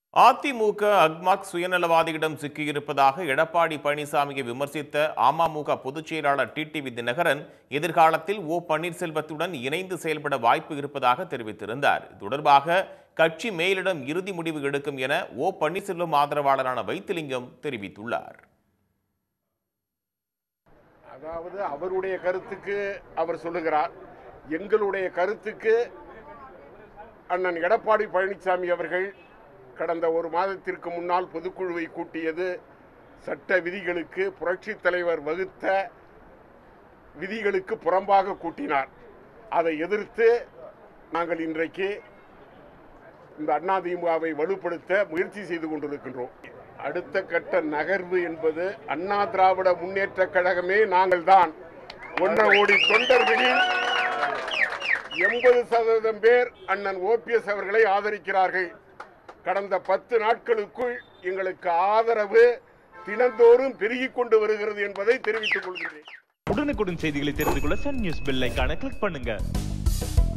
அதிமுக அக்மாக் சுயநலவாதியிடம் சிக்கியிருப்பதாக எடப்பாடி பழனிசாமியை விமர்சித்த அமமுக பொதுச் செயலாளர் டிடிவி தினகரன் எதிர்காலத்தில் ஓ பன்னீர்செல்வத்துடன் இணைந்து செயல்பட வாய்ப்பு இருப்பதாக தெரிவித்திருந்தார் இது தொடர்பாக கட்சி மேலிடம் இறுதி முடிவு எடுக்கும் என ஓ பன்னீர்செல்வம் ஆதரவாளரான வைத்திலிங்கம் தெரிவித்துள்ளார் அதாவது அவருடைய கருத்துக்கு அவர் சொல்லுகிறார் எங்களுடைய கருத்துக்கு அண்ணன் எடப்பாடி பழனிசாமி அவர்கள் கடந்த ஒரு மாதத்திற்கு முன்னால் பொதுக்குழுவை கூட்டியது சட்ட விதிகளுக்கு புரட்சித் தலைவர் வகுத்த விதிகளுக்கு புறம்பாக கூட்டினார் அதை எதிர்த்து நாங்கள் இன்றைக்கு இந்த அதிமுகவை வலுப்படுத்த முயற்சி செய்து கொண்டிருக்கின்றோம் அடுத்த கட்ட நகர்வு என்பது அண்ணா திராவிட முன்னேற்ற கழகமே நாங்கள் தான் ஒன்றரை கோடி தொண்டர்களில் எண்பது சதவீதம் பேர் அண்ணன் ஓபிஎஸ் அவர்களை ஆதரிக்கிறார்கள் கடந்த பத்து நாட்களுக்குள் எங்களுக்கு ஆதரவு தினந்தோறும் பெருகிக் கொண்டு வருகிறது என்பதை தெரிவித்துக் கொள்கிறேன் உடனுக்குடன் செய்திகளை தெரிந்து கொள்ள சன் நியூஸ் பெல் ஐகானை கிளிக் பண்ணுங்க